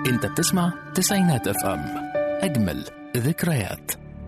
انت بتسمع تسعينات اف ام اجمل ذكريات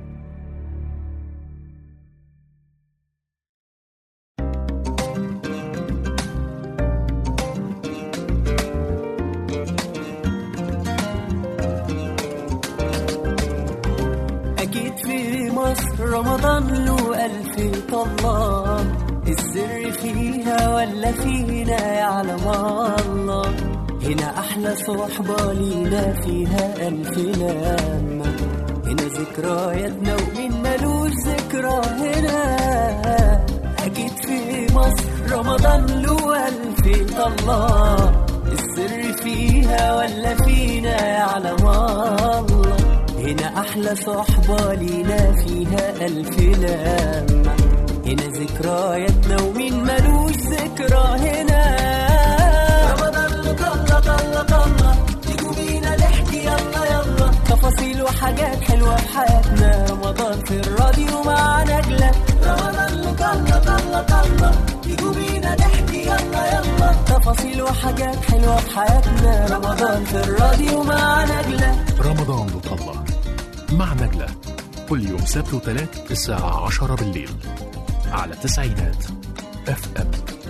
أكيد في مصر رمضان له ألف طلة السر فيها ولا فينا يعلم الله هنا أحلى صحبة لينا فيها ألف لمة هنا ذكرياتنا ومين ملوش ذكرى هنا أكيد في مصر رمضان له ألف طلة السر فيها ولا فينا يعلم الله هنا أحلى صحبة لينا فيها ألف لمة هنا ذكرياتنا ومين ملوش ذكرى هنا رمضان طلة طلة طلة تيجوا بينا نحكي يلا يلا تفاصيل وحاجات حلوة في حياتنا رمضان في الراديو مع نجلة رمضان طلة طلة طلة تيجوا بينا نحكي يلا يلا تفاصيل وحاجات حلوة في حياتنا رمضان في الراديو مع نجلة رمضان الله مع نجلة كل يوم سبت وثلاث الساعة عشرة بالليل على تسعينات اف ام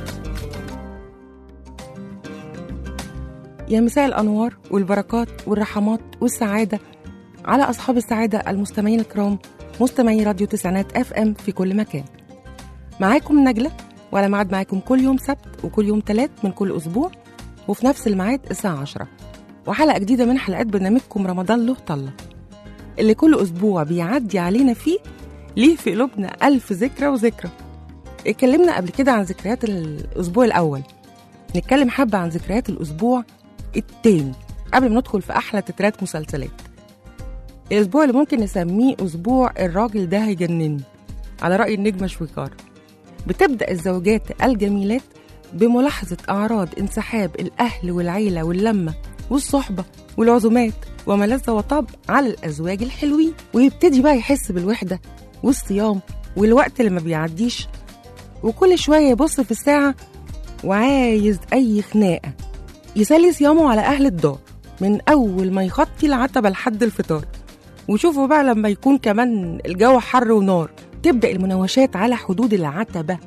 يا مساء الأنوار والبركات والرحمات والسعادة على أصحاب السعادة المستمعين الكرام مستمعي راديو تسعينات اف ام في كل مكان معاكم نجلة وعلى ميعاد معاكم كل يوم سبت وكل يوم تلات من كل أسبوع وفي نفس الميعاد الساعة عشرة وحلقة جديدة من حلقات برنامجكم رمضان له طلة اللي كل أسبوع بيعدي علينا فيه ليه في قلوبنا ألف ذكرى وذكرى اتكلمنا قبل كده عن ذكريات الأسبوع الأول نتكلم حبة عن ذكريات الأسبوع التاني قبل ما ندخل في أحلى تترات مسلسلات الأسبوع اللي ممكن نسميه أسبوع الراجل ده هيجنني على رأي النجمة شويكار بتبدأ الزوجات الجميلات بملاحظة أعراض انسحاب الأهل والعيلة واللمة والصحبة والعزومات وما لذ وطاب على الأزواج الحلوين ويبتدي بقى يحس بالوحدة والصيام والوقت اللي ما بيعديش وكل شوية يبص في الساعة وعايز أي خناقة يسلي صيامه على أهل الدار من أول ما يخطي العتبة لحد الفطار وشوفوا بقى لما يكون كمان الجو حر ونار تبدأ المناوشات على حدود العتبة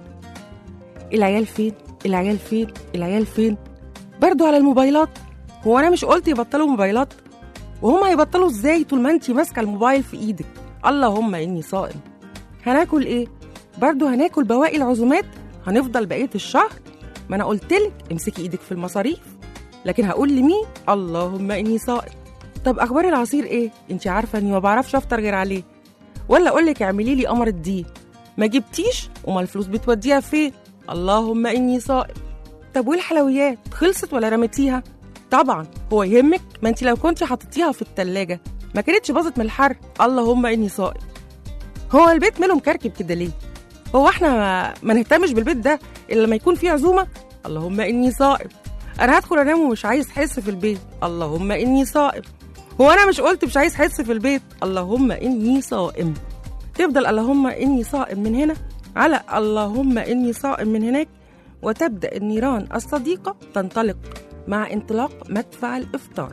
العيال فين؟ العيال فين؟ العيال فين؟ برضو على الموبايلات هو أنا مش قلت يبطلوا موبايلات؟ وهما هيبطلوا ازاي طول ما انتي ماسكة الموبايل في ايدك اللهم اني صائم هناكل ايه؟ برضو هناكل بواقي العزومات هنفضل بقية الشهر ما انا قلتلك امسكي ايدك في المصاريف لكن هقول لمين اللهم اني صائم طب اخبار العصير ايه انت عارفه اني ما بعرفش افطر غير عليه ولا اقول لك اعملي لي قمر الدين ما جبتيش وما الفلوس بتوديها فين اللهم اني صائم طب والحلويات خلصت ولا رميتيها طبعا هو يهمك ما انت لو كنت حطيتيها في التلاجة ما كانتش باظت من الحر اللهم اني صائم هو البيت ماله مكركب كده ليه هو احنا ما, ما نهتمش بالبيت ده الا لما يكون فيه عزومه اللهم اني صائم انا هدخل انام ومش عايز حس في البيت اللهم اني صائم هو انا مش قلت مش عايز حس في البيت اللهم اني صائم تفضل اللهم اني صائم من هنا على اللهم اني صائم من هناك وتبدا النيران الصديقه تنطلق مع انطلاق مدفع الافطار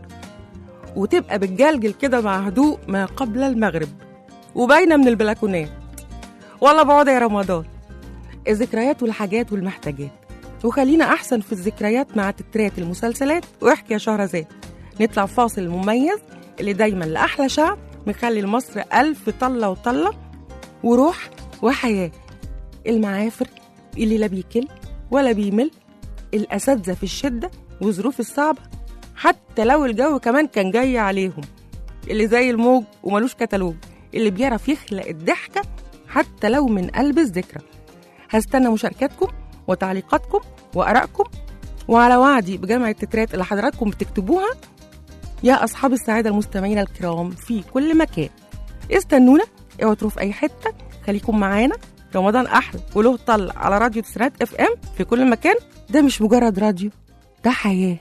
وتبقى بتجلجل كده مع هدوء ما قبل المغرب وباينه من البلكونات والله بعد يا رمضان الذكريات والحاجات والمحتاجات وخلينا أحسن في الذكريات مع تترات المسلسلات واحكي يا شهرزاد نطلع فاصل مميز اللي دايما لأحلى شعب مخلي لمصر ألف طلة وطلة وروح وحياة المعافر اللي لا بيكل ولا بيمل الأساتذة في الشدة وظروف الصعبة حتى لو الجو كمان كان جاي عليهم اللي زي الموج وملوش كتالوج اللي بيعرف يخلق الضحكة حتى لو من قلب الذكرى هستنى مشاركاتكم وتعليقاتكم وآرائكم وعلى وعدي بجمع التترات اللي حضراتكم بتكتبوها يا أصحاب السعادة المستمعين الكرام في كل مكان استنونا اوعوا تروحوا في أي حتة خليكم معانا رمضان أحلى وله طل على راديو تسعينات اف ام في كل مكان ده مش مجرد راديو ده حياه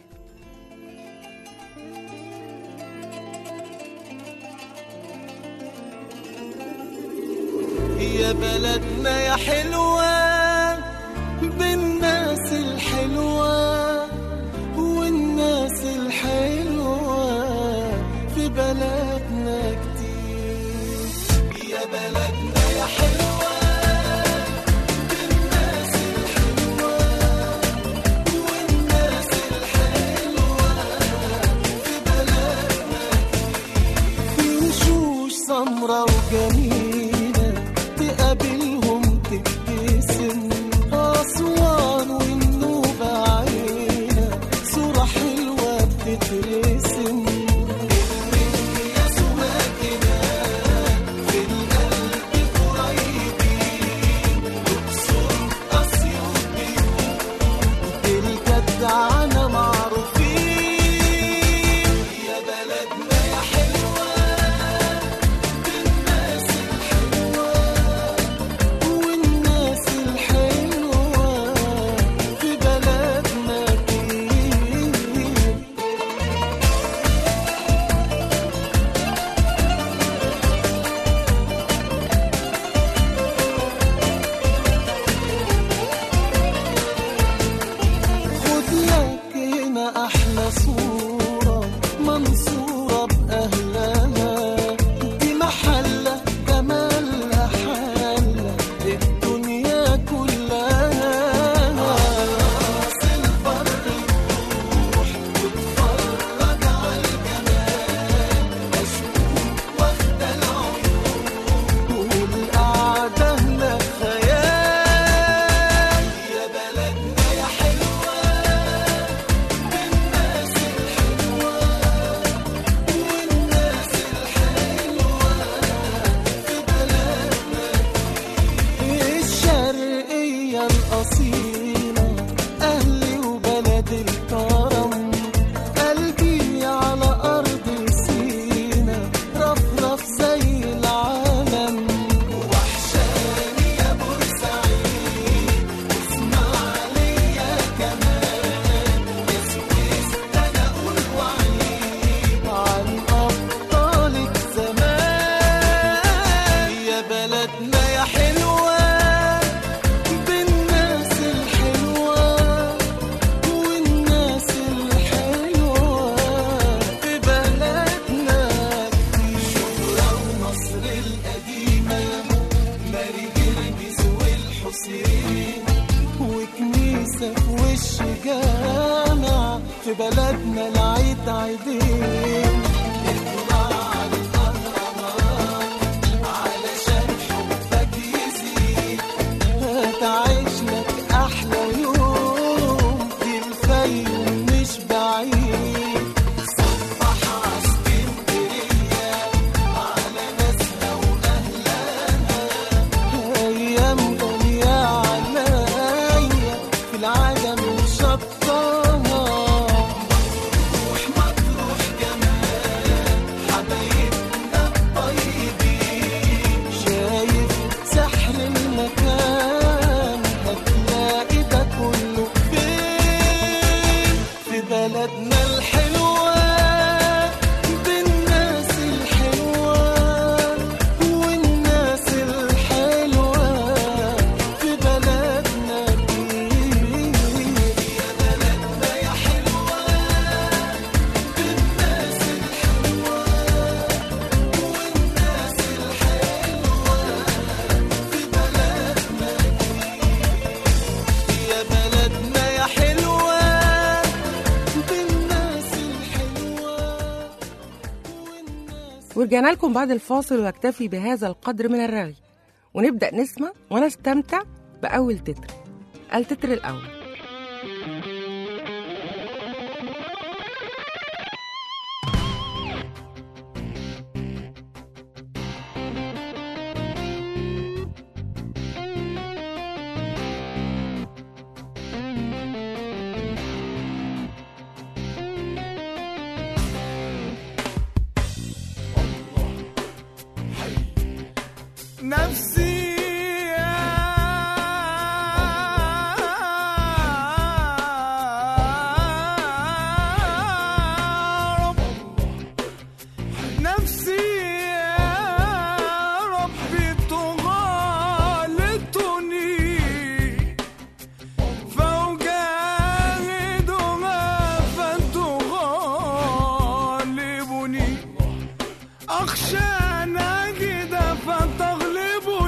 يا بلدنا يا حلوة بالناس الحلوة والناس الحلوة تترسم يا سماكنا في القلب قريبين اقصر اسيوط الجدعانة معروفين يا بلدنا يا حلوة بالناس الحلوة والناس الحلوة في بلدنا كتير خد لك هنا احلى صورة منصورة بأهلها دي محلة جمالها حالة الدنيا كلها راس البر تروح وتفرج على الجمال مشهور واخدة العيون والقعدة هناك خيال يا بلدنا يا حلوة بالناس الحلوة والناس الحلوة في بلدنا الشرقية الأصيلة أهلي وبلد الكرم قلبي على أرض سينا رفرف زي العالم وحشاني يا بورسعيد واسماعيلية كمان يا سويس أنا أقول وعيد عن أبطالك زمان يا بلدنا يا حلوة بالناس الحلوة والناس الحلوة في بلدنا شورى ومصر القديمة ماري جرجس والحسين وكنيسة في وش جامع في بلدنا العيد عيدين اطلع على الأهرامات علشان حبك يزيد هتعيش لك أحلى يوم في الفيوم مش بعيد صبح على اسكندرية على ناسها وأهلها أيام غالية عليا في العالم شطها روح مطروح جمال حبايبنا الطيبين شايف سحر المكان هتلاقي ده كله فين في بلدنا الحلوة بالناس الحلوة والناس الحلوة في بلدنا كتير يا بلدنا يا حلوة بالناس الحلوة والناس الحلوة في بلدنا يا بلدنا يا حلوة بالناس الحلوة والناس ورجعنا لكم بعد الفاصل واكتفي بهذا القدر من الرغي ونبدأ نسمع ونستمتع بأول تتر التتر الأول نفسي يا رب نفسي يا ربي تغالطني فأجاهدها فتغالبني أخشى أن أجد فتغلبني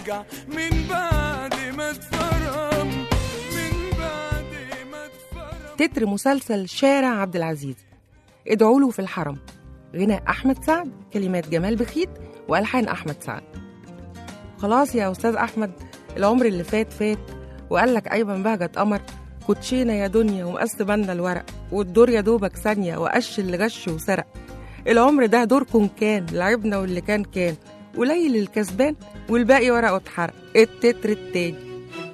يرجع من بعد ما اتفرم من بعد ما اتفرم تتر مسلسل شارع عبد العزيز ادعوا له في الحرم غناء أحمد سعد كلمات جمال بخيت وألحان أحمد سعد خلاص يا أستاذ أحمد العمر اللي فات فات وقال لك أيمن بهجت قمر كوتشينا يا دنيا ومقسمنا الورق والدور يا دوبك ثانية وقش اللي غش وسرق العمر ده دوركم كان لعبنا واللي كان كان قليل الكسبان والباقي ورقه اتحرق التتر التاني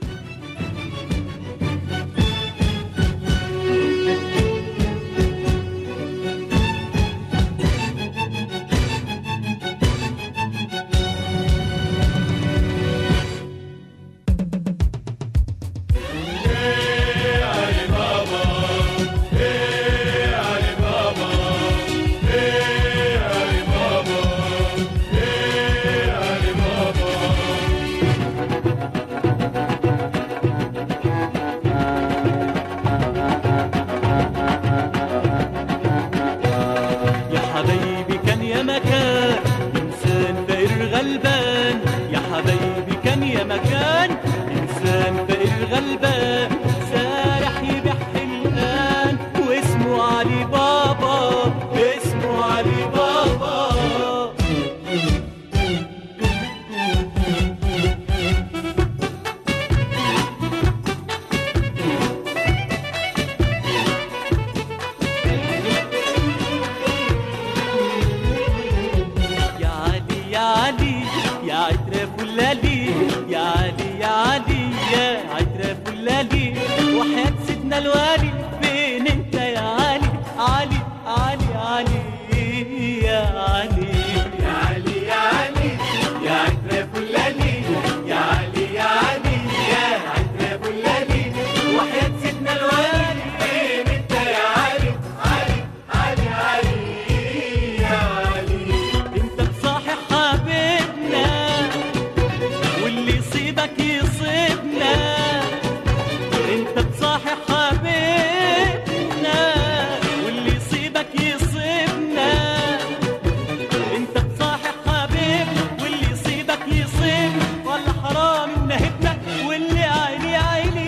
يا حبايبي كان يا مكان إنسان فقير غلبان يا حبايبي كان يا مكان إنسان فقير غلبان سارح يبيع حلقان واسمه علي بابا اسمه علي بابا يا علي يا علي يا عترة فلالي يا علي يا علي يا عترة فلالي وحياة سيدنا الوالي فين انت يا علي علي علي علي يا علي يا علي يا علي يا عترة فلالي يا علي يا علي يا عترة فلالي وحياة سيدنا الوالي فين انت يا علي علي علي علي يا علي انت بصاحي حبيبنا واللي يصيبك يصيبنا انت بصاحي حبيبنا واللي يصيبك يصيبنا انت بصاحي حبيبنا واللي يصيبك يصيبنا ولا حرام نهبنا واللي عيني عيني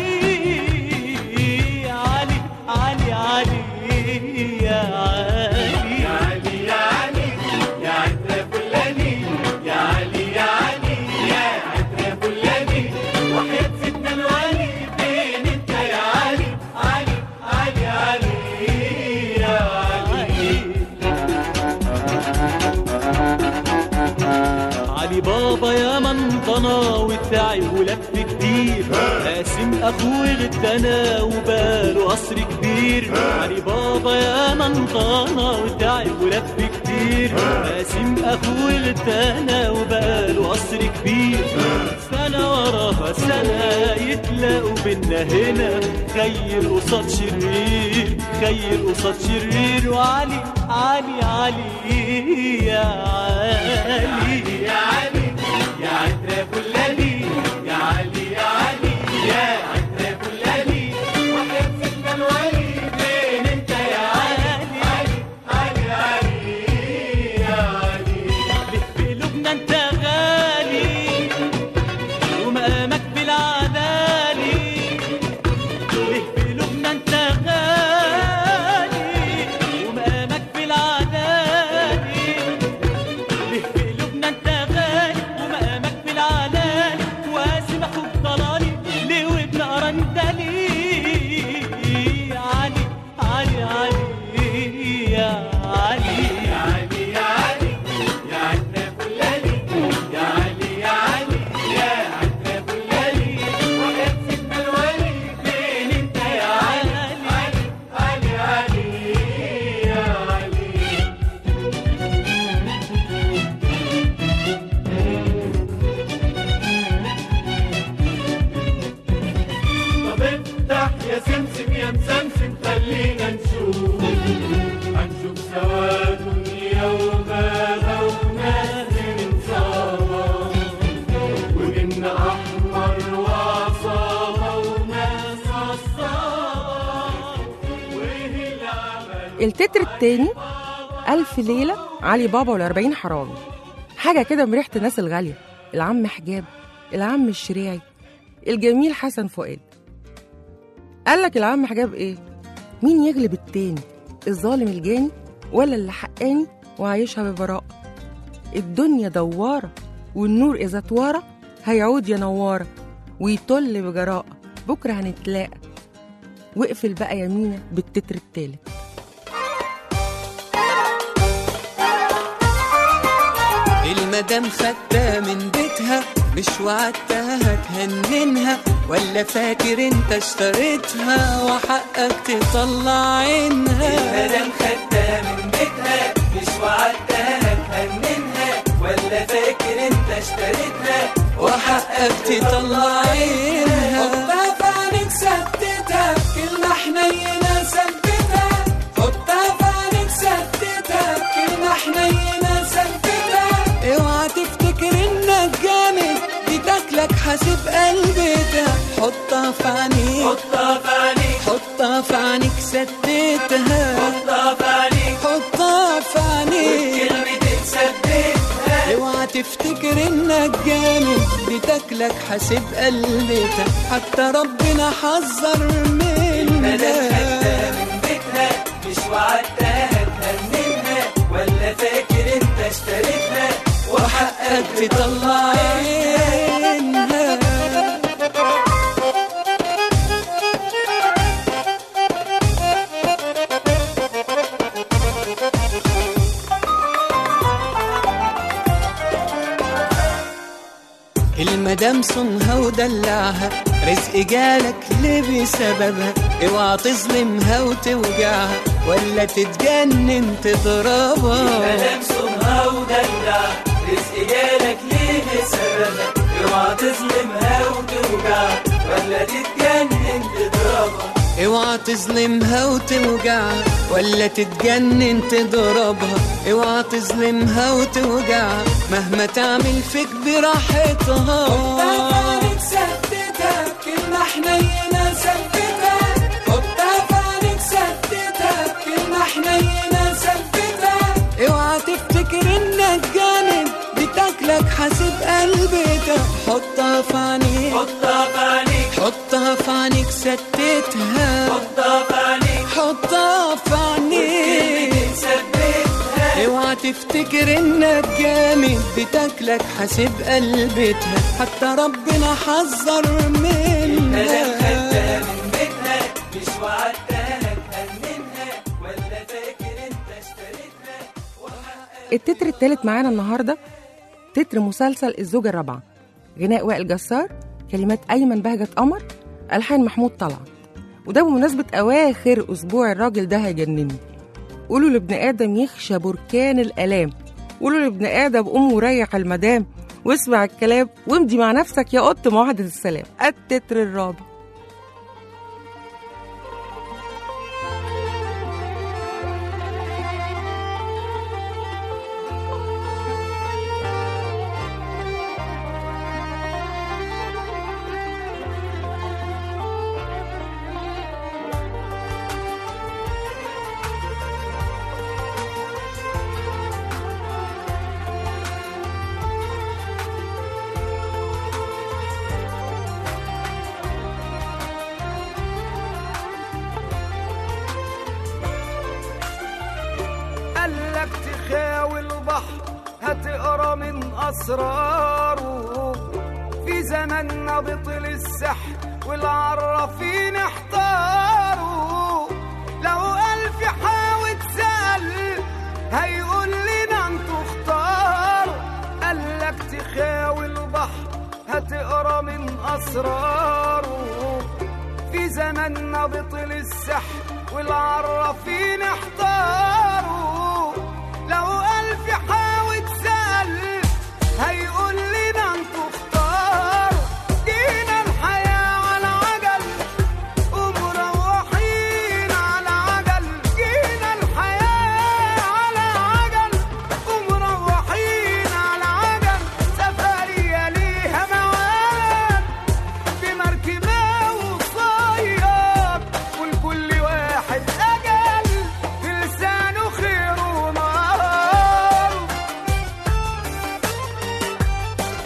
علي علي علي يا علي يا علي يا علي يا عترة فلاني يا علي يا علي يا عترة فلاني وحياة سيدنا الوالي فين انت يا علي علي علي علي يا علي علي بابا يا منطنة والتعب ولف كتير قاسم اخوي غدنا وباله قصر كبير علي بابا يا منطنة والتعب ولف كتير قاسم اخوي غدنا وباله قصر كبير سنة وراها سنة يتلاقوا بينا هنا خير قصاد شرير خير قصاد شرير وعلي علي علي يا علي يا علي يا عترة فلاني يا علي يا علي يا عترة فلاني وحياة سيدنا الولي فين انت يا علي علي علي علي يا علي ليه في قلوبنا انت غالي ومقامك بالعدالي ليه في قلوبنا انت غالي ومقامك بالعدالي ليه في قلوبنا انت غالي ومقامك بالعلالي وقاسم اخوك ضلالي ليه وابن قرندلي علي علي علي يا علي يا علي يا علي يا عترة فلاني يا علي يا علي يا عترة فلاني وحياة سيدنا الولي فين انت يا علي علي علي علي يا علي طب افتح يا سمسم يا مسمسم خلينا نشوف هنشوف سوا دنيا وغابة وناس من سوا وجن أحمر وعصابة وناس عصابة وإيه العمل التتر التاني ألف ليلة علي بابا والأربعين حرامي حاجة كده من ريحة الناس الغالية العم حجاب العم الشريعي الجميل حسن فؤاد قال لك العم حجاب ايه مين يغلب التاني الظالم الجاني ولا اللي حقاني وعايشها ببراءة الدنيا دوارة والنور إذا توارى هيعود يا نوارة ويطل بجراءة بكرة هنتلاقى واقفل بقى يمينة بالتتر التالت المدام خدتها من بيتها مش وعدتها هتهننها ولا فاكر انت اشتريتها وحقك تطلع عينها المدام خدتها من بيتها مش وعدتها هتهننها ولا فاكر انت اشتريتها وحقك تطلع عينها حطها في عينيك ثبتها كلمة حنينة ثبتها حطها في عينيك ثبتها كلمة حنينة ثبتها اوعى تفتكر انك جامد دي تاكلك حاسب قلبتها حطها في عينيك حطها في عينيك حطها في عينيك ثبتها حطها في عينيك حطها في عينيك كلمة تثبتها اوعى تفتكر انك جامد دي تاكلك حاسب قلبتها حتى ربنا حذر منها من بيتها مش وعدتها هتهننها ولا فاكر انت اشتريتها وحقك تطلع عينها المدام صنها ودلعها رزق جالك ليه بسببها اوعى تظلمها وتوجعها ولا تتجنن تضربها المدام صنها ودلعها رزق جالك ليه بسببها اوعى تظلمها وتوجعها ولا تتجنن تضربها اوعى تظلمها وتوجعها ولا تتجنن تضربها اوعى تظلمها وتوجعها مهما تعمل فيك براحتها ثبتها كلمة حنينة ثبتها حطها في عينيك ثبتها كلمة حنينة ثبتها اوعى تفتكر انك جامد بتاكلك حاسب قلبتها حطها في عينيك حطها في عينيك حطها في عينيك ستتها حطها في عينيك حطها في عينيك اوعى تفتكر انك جامد بتاكلك حاسب قلبتها حتى ربنا حذر منها خدتها من بيتها مش وعدتها هتهننها ولا فاكر انت اشتريتها التتر التالت معانا النهارده تتر مسلسل الزوجة الرابعة غناء وائل جسار كلمات أيمن بهجة قمر ألحان محمود طلعت وده بمناسبة أواخر أسبوع الراجل ده هيجنني قولوا لابن آدم يخشى بركان الآلام قولوا لابن آدم قوم وريح المدام واسمع الكلام وامضي مع نفسك يا قط معاهدة السلام التتر الرابع قالك تخاوي البحر هتقرا من اسراره في زماننا بطل السحر والعرافين احتاروا لو الف حاوت سأل هيقول لنا انتوا اختاروا قالك تخاوي البحر هتقرا من اسراره في زماننا بطل السحر والعرافين احتاروا لو ألف حاوت سأل هيقول لنا انتوا اختاروا جينا الحياة على عجل ومروحين على عجل جينا الحياة على عجل ومروحين على عجل سفرية ليها مواد بمركبة وصياد ولكل واحد أجل في لسانه خير ونار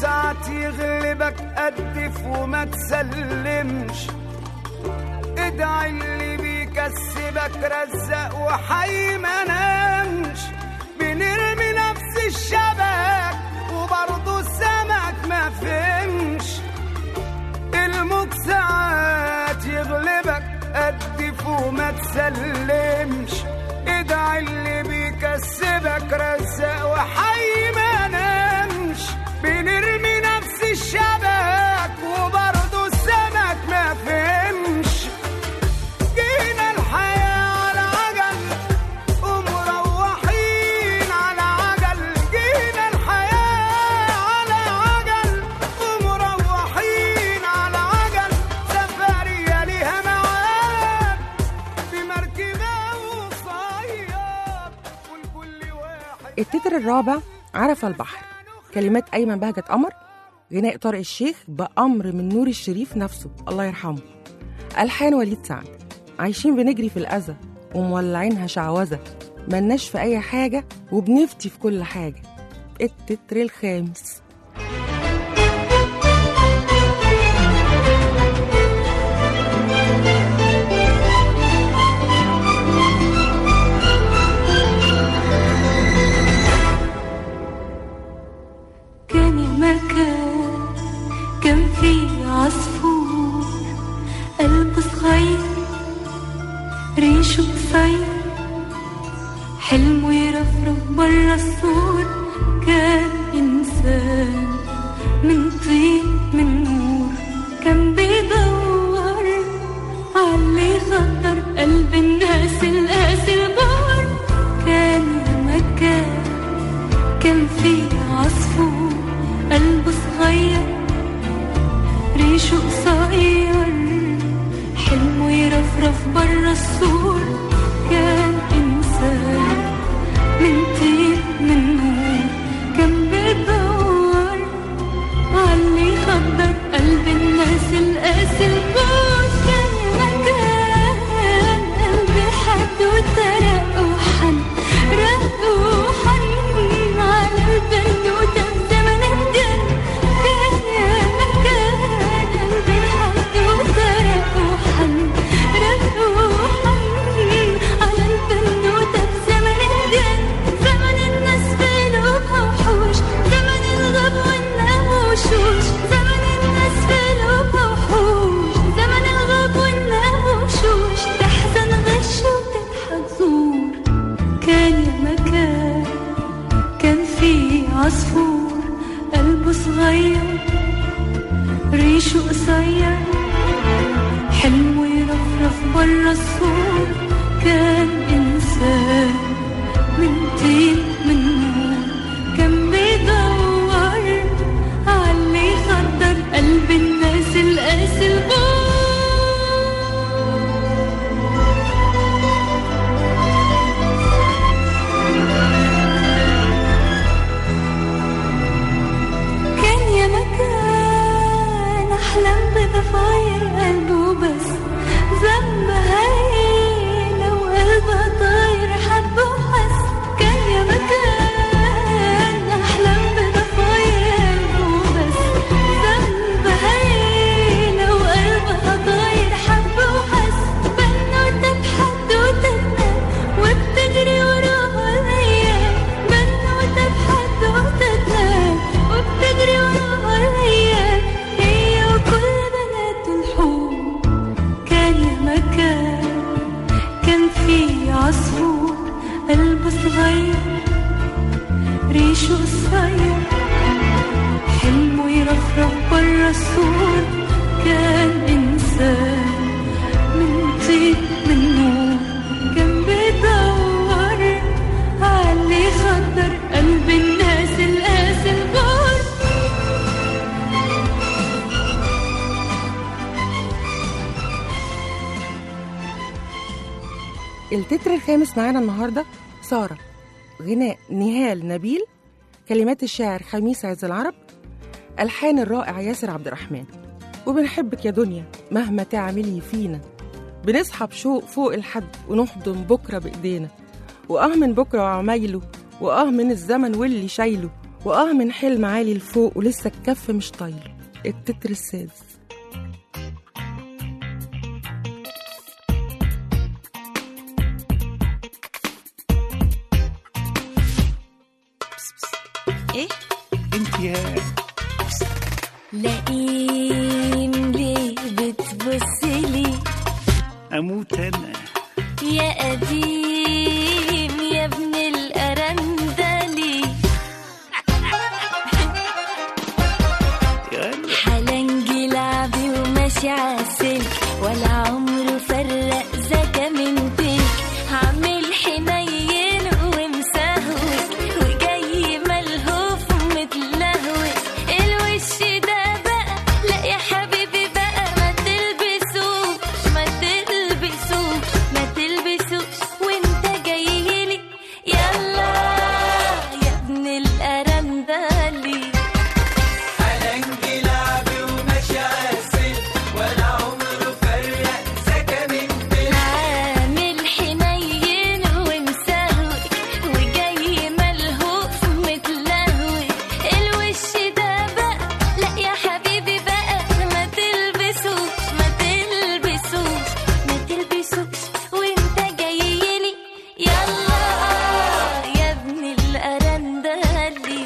ساعات يغلبك قدف وما تسلمش ادعي اللي بيكسبك رزق وحي ما نامش بنرمي نفس الشبك وبرضه السمك ما فهمش الموج ساعات يغلبك قدف وما تسلمش ادعي اللي بيكسبك رزق وحي ما نامش بنرمي نفس الشبك وبرضه السمك ما فهمش جينا الحياة على عجل ومروحين على عجل جينا الحياة على عجل ومروحين على عجل سفرية ليها معاد بمركبة وصياد والكل واحد التتر الرابع عرف البحر كلمات أيمن بهجت قمر غناء طارق الشيخ بأمر من نور الشريف نفسه الله يرحمه ألحان وليد سعد عايشين بنجري في الأذى ومولعينها شعوذة ملناش في أي حاجة وبنفتي في كل حاجة التتر الخامس كان المكان كان فيه عصفور قلبه صغير ريشه قصير حلمه يرفرف برا السور كان إنسان من طين من نور كان بيدور علي خطر قلب الناس القاسي البار كان المكان كان في عصفور قلبه صغير ريشه قصير حلمه يرفرف برا السور كان إنسان من طين من نور كان بيدور علي خبر قلب الناس القاسي البوس كان مكان قلبي حد وترق وحن رق وحن على البنوتة بزمن الجن كان يا مكان قلبي حد وترق وحن رق وحن على البنوتة بزمن الجن زمن الناس في قلوبها وحوش زمن الغب والناموشوش زمن الناس في قلوبها وحوش زمن الغب والناموشوش تحزن غش وتضحك زور كان يا مكان كان في عصفور قلبه صغير ريشه قصير حلمه يرفرف برا السور كان إنسان من طين من نور كان بيدور علي خطر قلب الناس القاسي البور كان يا مكان أحلام بضفاير قلبه بس ذنب هاي لو قلبها طاير حب وحس كان يا مكان أحلام بضفاير قلبه بس ذنب هاي لو قلبها طاير حب وحس بنوتة بحدوتتنا وبتجري وراها الأيام بنوتة بحدوتتنا وبتجري وراها الأيام هي وكل بنات الحور كان يا مكان كان في عصفور قلبه صغير ريشه قصير حلمه يرفرف برا السور كان إنسان من طين من نور كان بيدور علي خطر قلب الناس القاسي البار التتر الخامس معانا النهارده سارة غناء نهال نبيل كلمات الشاعر خميس عز العرب ألحان الرائع ياسر عبد الرحمن وبنحبك يا دنيا مهما تعملي فينا بنصحى بشوق فوق الحد ونحضن بكرة بإيدينا وآه من بكرة وعمايله وآه من الزمن واللي شايله وآه من حلم عالي لفوق ولسه الكف مش طايل التتر السادس ايه انت يا لئيم ليه بتبص لي اموت انا يا قديم يا ابن الأرندلي يا حلنجي لعبي وماشي عالسلك ولا عمره فرق زكا من تلك عامل حنين ومسهوك وجاي ملهوف متلهوك الوش ده بقى لا يا حبيبي بقى ما تلبسوش ما تلبسوش ما تلبسوش وانت جاي لي يلا يا ابن الأرندلي عامل حنين ومسهوك وجاي ملهوف متلهوك الوش ده بقى لا يا حبيبي بقى ما تلبسوش ما تلبسوش ما تلبسوش وانت جاي لي يلا يا ابن الأرندلي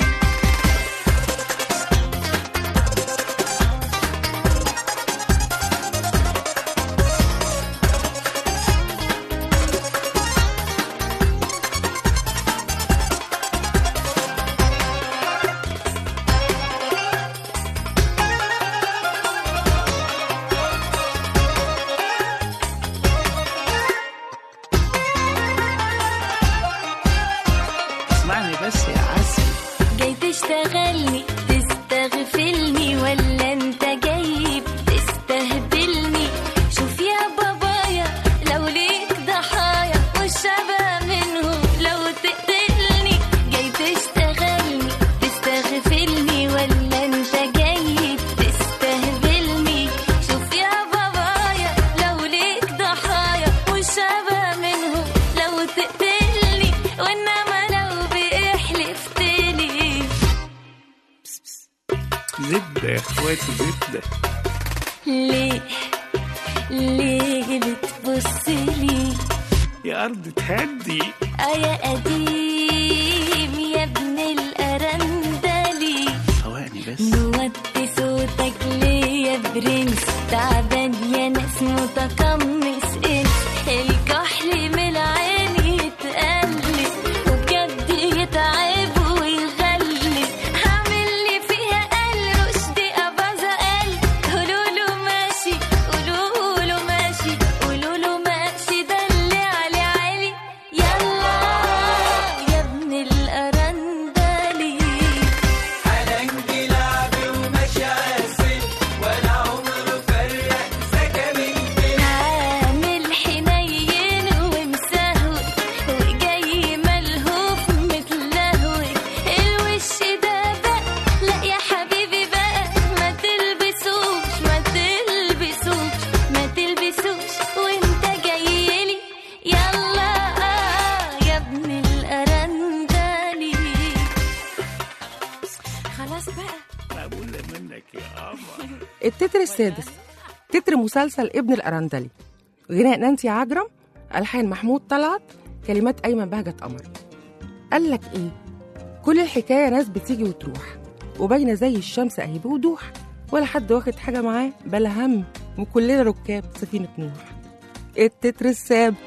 اسمعني بس يا عسل جاي تشتغلني تستغفلني ولا انت جاي تستهبلني شوف يا بابايا لو ليك ضحايا والشبه منهم لو تقتلني جاي تشتغلني تستغفلني ولا انت جاي تستهبلني شوف يا بابايا لو ليك ضحايا والشبه منهم لو تقتلني وانما لو بيحلفتني زبده يا اخواتي زبده ليه ليه بتبص لي يا ارض تهدي اه يا قديم يا ابن الأرندلي فوقني بس نوطي صوتك ليه يا برنس تعبان يا ناس متقمص انس الكحل من العين يتقلب وبجد يتعب ويغلب هعمل لي فيها قل رشدي أباظة قل قولوا له ماشي قولوا له ماشي قولوا له ماشي ده اللي علي علي يلا يا ابن الأرندلي عامل حنين ومسهوك وجاي ملهوف متلهوك الوش ده بقى لا يا حبيبي بقى ما تلبسوش ما تلبسوش ما تلبسوش وانت جاي لي يلا يا ابن الأرندلي خلاص بقى مقبولة منك يا قمر التتر السادس تتر مسلسل ابن الأرندلي غناء نانسي عجرم ألحان محمود طلعت كلمات أيمن بهجت قمر قال لك إيه كل الحكاية ناس بتيجي وتروح وباينة زي الشمس أهي بوضوح ولا حد واخد حاجة معاه بلا هم وكلنا ركاب سفينة نوح التتر السابع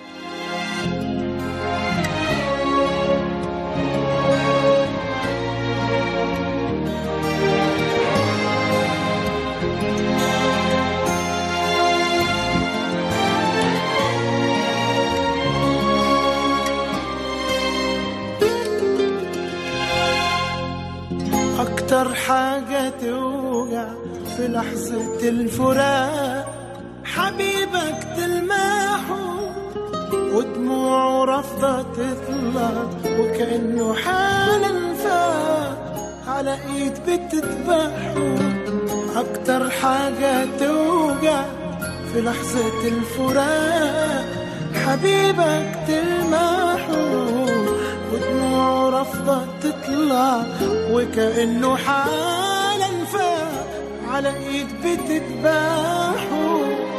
أكتر حاجة توجع في لحظة الفراق حبيبك تلمحه ودموعه رافضة تطلع وكأنه حالا فاق على ايد بتذبحه أكتر حاجة توجع في لحظة الفراق حبيبك تلمحه ودموعه ورافضة تطلع وكأنه حالا فاق على ايد بتذبحه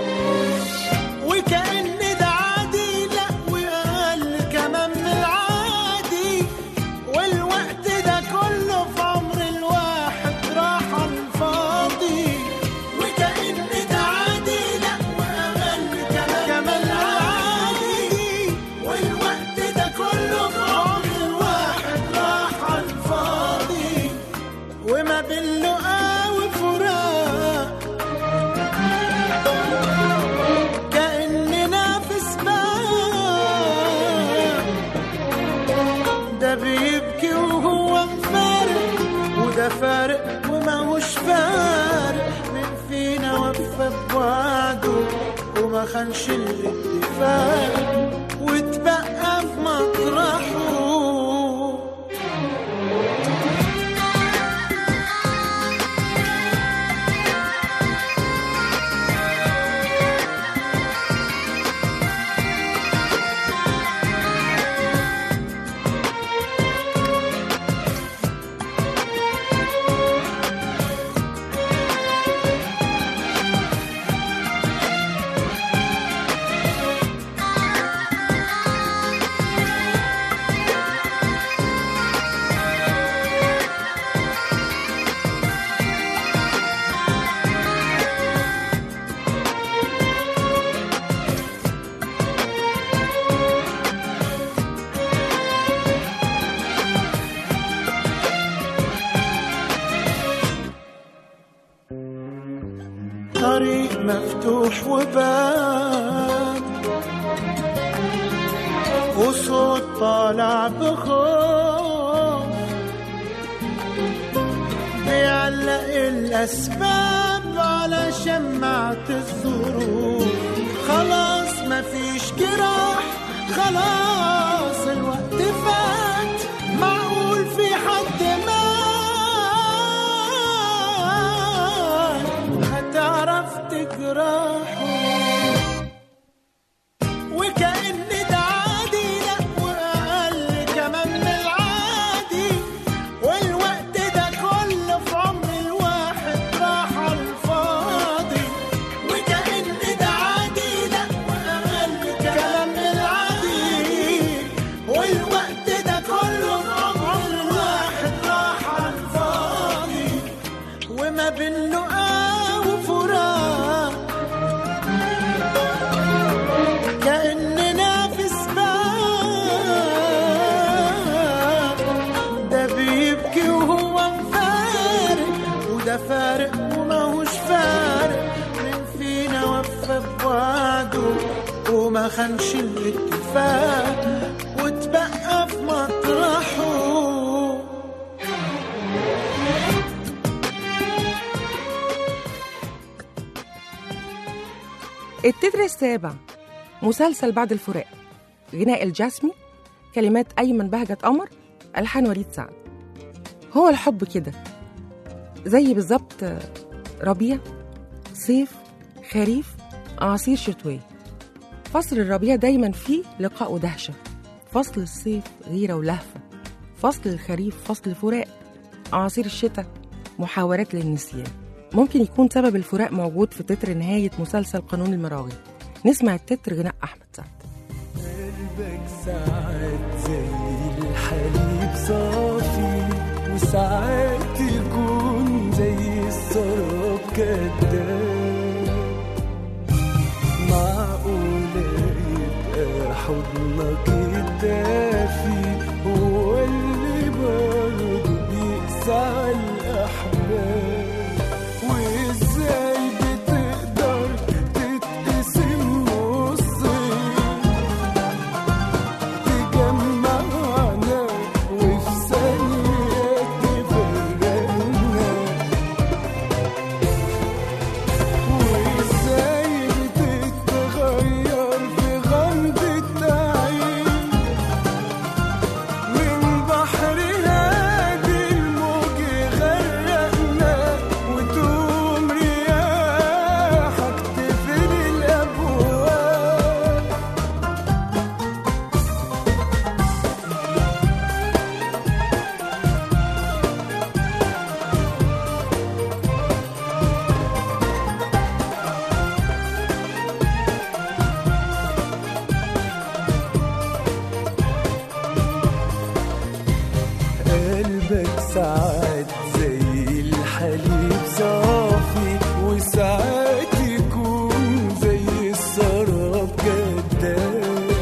وكأن ده عادي لا وقال كمان من العادي والوقت ده كله في عمر الواحد راح على الفاضي وكأن ده عادي لا وقال كمان كمان العادي والوقت ده كله في عمر الواحد راح على الفاضي وما بين لقا وفراق كأننا في سباق ده بيبكي وهو مفارق وده فارق وماهوش فارق من فينا وفى بوعده وما خانش الاتفاق واتبقى في مطرحه طريق مفتوح وباب وصوت طالع بخوف بيعلق الأسباب على شمعة الظروف خلاص مفيش جراح خلاص الوقت فات معقول في حد مات هتعرف تجرحه وكأن ده عادي لا وأقل كمان من العادي والوقت ده كله في عمر الواحد راح على الفاضي وكأن ده عادي لا وأقل كمان من العادي والوقت ده كله في عمر الواحد راح على الفاضي وما بين لقا وفراق كأننا في سباق ده بيبكي وهو مفارق وده فارق وماهوش فارق من فينا وفى بوعده وما خانش الاتفاق واتبقى في مطرحه التتر السابع مسلسل بعد الفراق غناء الجاسمي كلمات أيمن بهجت قمر ألحان وليد سعد هو الحب كده زي بالظبط ربيع صيف خريف أعاصير شتوية فصل الربيع دايما فيه لقاء ودهشة فصل الصيف غيرة ولهفة فصل الخريف فصل فراق أعاصير الشتاء محاورات للنسيان ممكن يكون سبب الفراق موجود في تتر نهاية مسلسل قانون المراغي نسمع التتر غناء أحمد سعد قلبك ساعات زي الحليب صافي وساعات يكون زي السراب كداب معقولة يبقى حضنك الدافي هو اللي برضه بيقسى الأحباب وازاي بتقدر تتقسم نصين تجمعنا وفي ثانية تفرقنا وازاي بتتغير في غمضة عين ساعات زي الحليب صافي وساعات يكون زي السراب كداب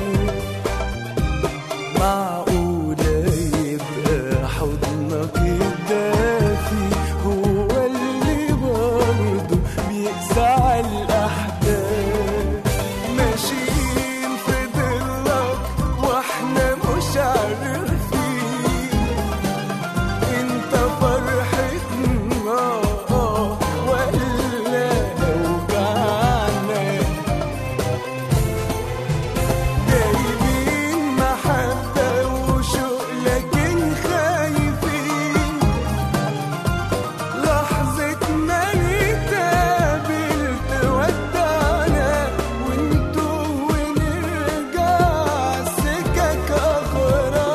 معقولة يبقى حضنك الدافي هو اللي برضه بيقسى على الأحداث ماشيين في ضلك واحنا مش عارفين انت فرحتنا آه ولا اوجعنا جايبين محبة وشوق لكن خايفين لحظة ما نتقابل تودعنا ونتوه ونرجع سكك أغراب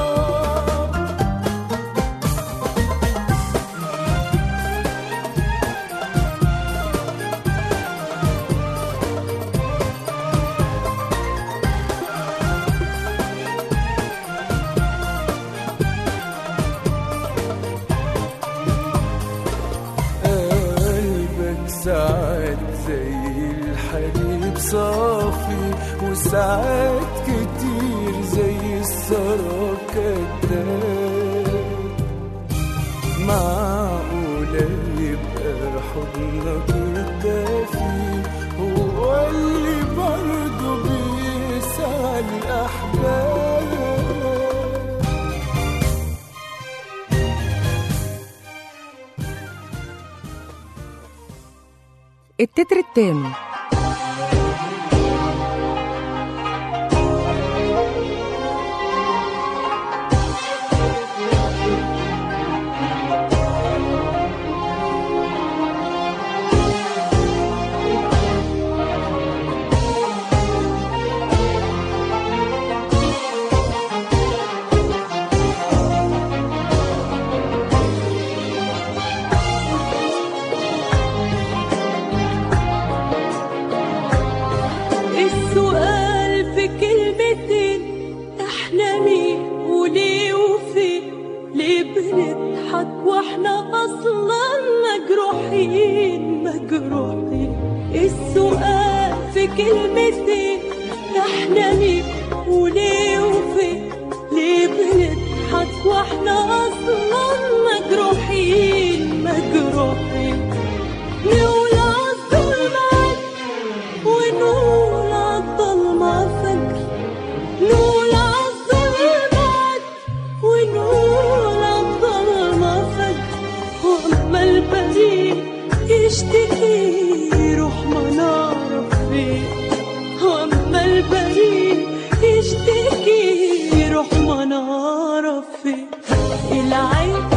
قلبك ساعات زي الحليب صافي وساعات كتير زي السراب كداب معقولة يبقى حضنك الدافي هو اللي برضه بيسعى الأحباب التتر التاني السؤال في كلمتين احنا مين وليه وفين ليه بنضحك واحنا اصلا مجروحين مجروحين السؤال في كلمتين احنا مين وليه وفين ليه بنضحك واحنا اصلا مجروحين مجروحين نقول عالظلمات ونقول عالضلمة فجر نقول عالظلمات ونقول عالضلمة فجر وأما البريء يشتكي يروح ما نعرف فين وأما البريء يشتكي يروح ما نعرف فين العين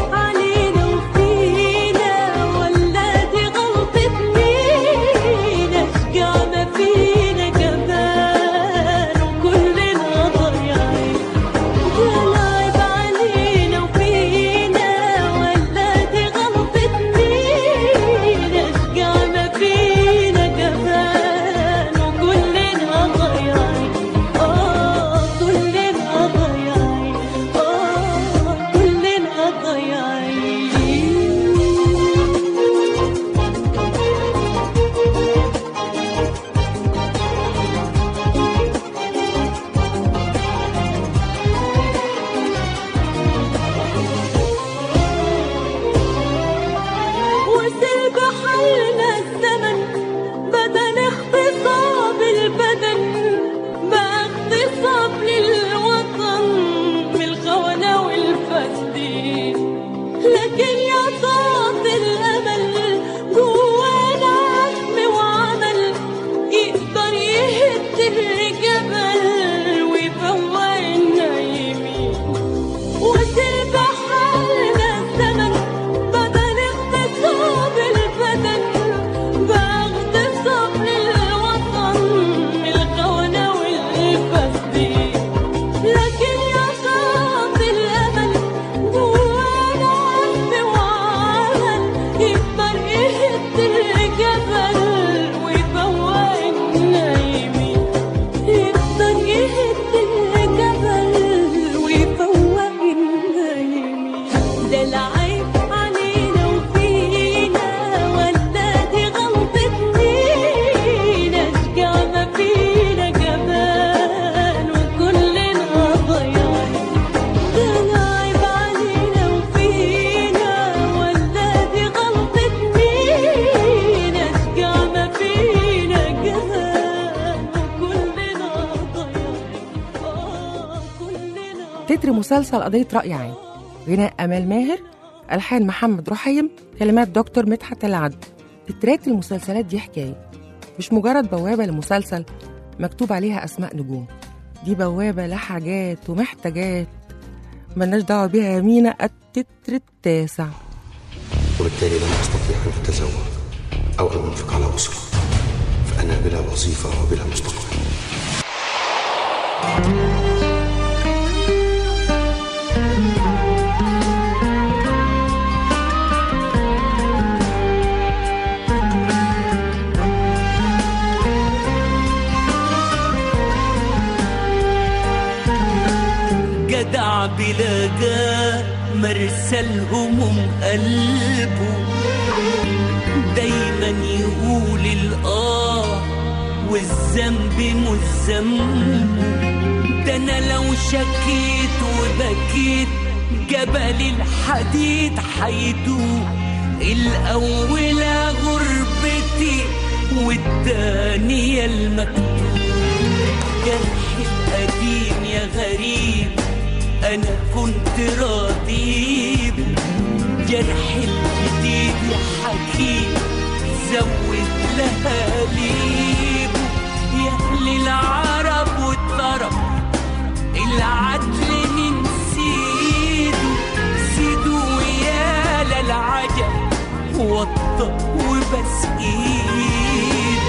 تتر مسلسل قضية رأي عام غناء أمال ماهر ألحان محمد رحيم كلمات دكتور مدحت العد تترات المسلسلات دي حكاية مش مجرد بوابة لمسلسل مكتوب عليها أسماء نجوم دي بوابة لحاجات ومحتاجات ملناش دعوة بيها يا مينا التتر التاسع وبالتالي لن أستطيع أن أتزوج أو أن أنفق على أسرة فأنا بلا وظيفة وبلا مستقبل جدع بلا جاه مرسى الهموم قلبه دايما يقول الآه والذنب مش ذنبه ده أنا لو شكيت وبكيت جبل الحديد حيدوب الأولى غربتي والتانية المكتوب جرحي القديم يا غريب أنا كنت راضي بيه. جرحي الجديد يا حكيم زود لها ليبه يا أهل العرب والطرب العدل من سيده سيدوا يا للعجب وطى وبس ايده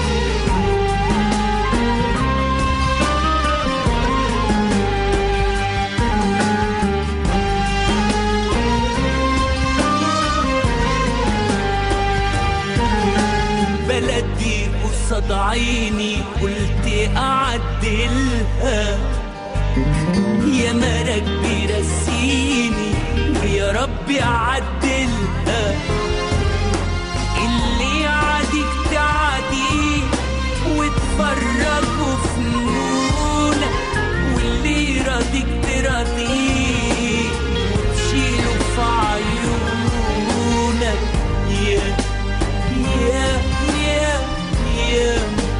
بلدي قصاد عيني قلت أعدلها يا مرك بيرسيني ويا ربي أعدلها اللي يعاديك تعاديه وتفرجوا فنونك واللي يراضيك تراضيه وتشيله في عيونك يا يا يا يا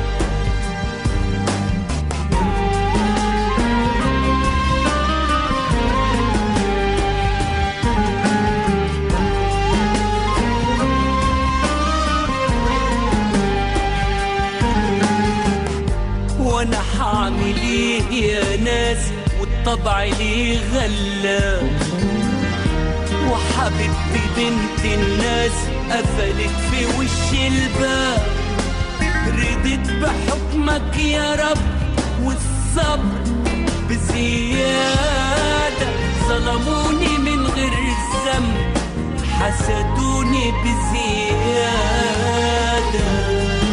وانا هعمل ايه يا ناس والطبع ليه غلاب وحبيبتي بنت الناس قفلت في وش الباب رضيت بحكمك يا رب والصبر بزيادة ظلموني من غير ذنب حسدوني بزيادة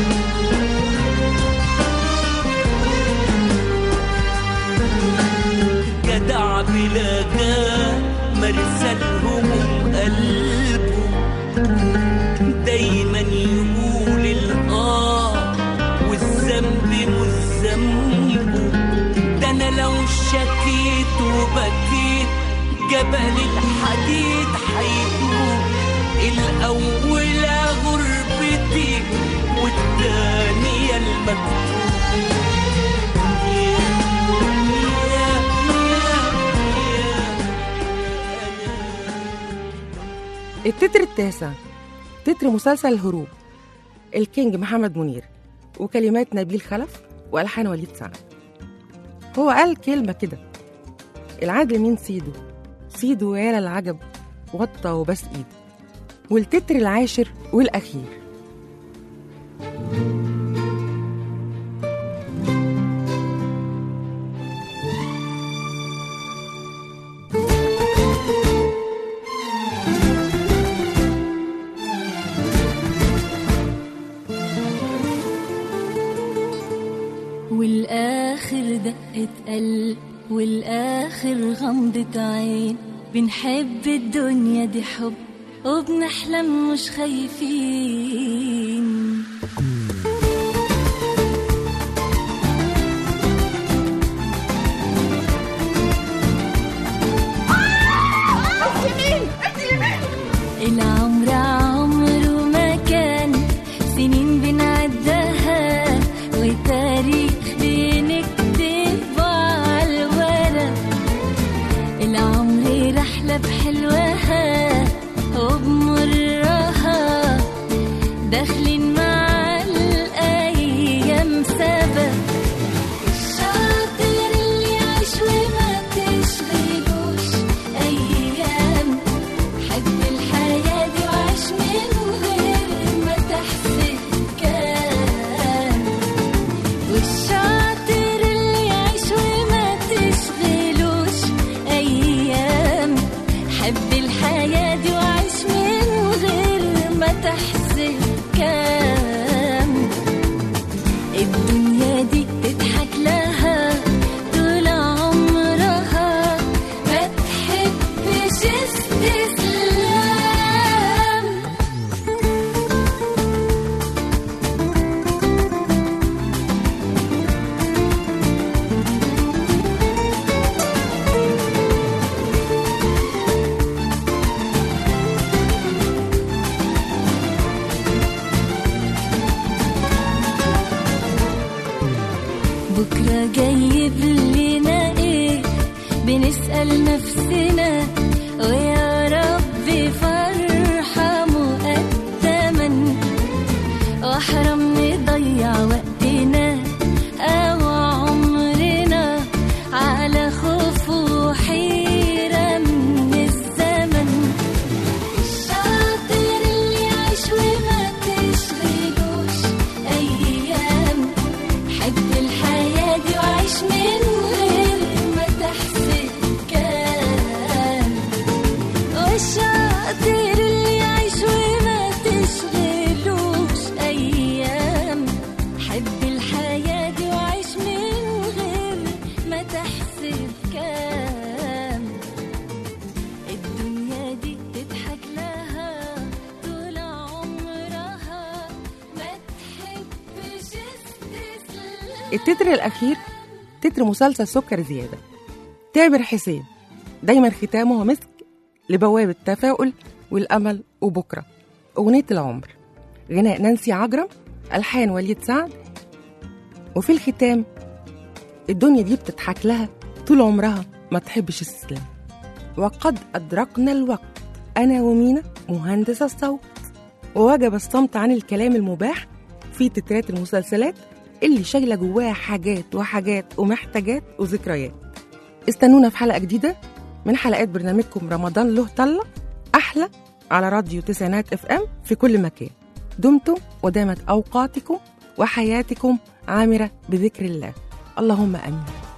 جدع بلا جاه مرسى الهموم قلبه دايما يقول الآه والذنب مش ذنبه ده أنا لو شكيت وبكيت جبل الحديد حيدوب الأولى غربتي والتانية المكتوب التتر التاسع تتر مسلسل الهروب الكينج محمد منير وكلمات نبيل خلف والحان وليد سعد هو قال كلمه كده العدل مين سيده سيده يا العجب وطى وبس ايده والتتر العاشر والاخير والآخر دقة قلب والآخر غمضة عين بنحب الدنيا دي حب وبنحلم مش خايفين العمر عمره ما كان سنين بنعدها وتاريخ بنكتبه على الورق انت جايب لنا ايه بنسأل نفسنا ويا رب فرحة مقدما واحرم نضيع وقتنا او عمرنا على خوف وحيرة من الزمن الشاطر اللي يعيش وما تشغلوش ايام حب الحياة دي وعيش من غير ما تحسب كام والشاطر اللي يعيش وما تشغلوش ايام حب الحياة دي وعيش من غير ما تحسب كام الدنيا دي تضحك لها طول عمرها ما تحبش تستسلم التتر الأخير تتر مسلسل سكر زيادة تامر حسين دايما ختامه مسك لبواب التفاؤل والأمل وبكرة أغنية العمر غناء نانسي عجرم ألحان وليد سعد وفي الختام الدنيا دي بتضحك لها طول عمرها ما تحبش السلام وقد أدركنا الوقت أنا ومينا مهندس الصوت ووجب الصمت عن الكلام المباح في تترات المسلسلات اللي شايلة جواها حاجات وحاجات ومحتاجات وذكريات استنونا في حلقة جديدة من حلقات برنامجكم رمضان له طلة أحلى على راديو تسعينات اف ام في كل مكان دمتم ودامت أوقاتكم وحياتكم عامرة بذكر الله اللهم آمين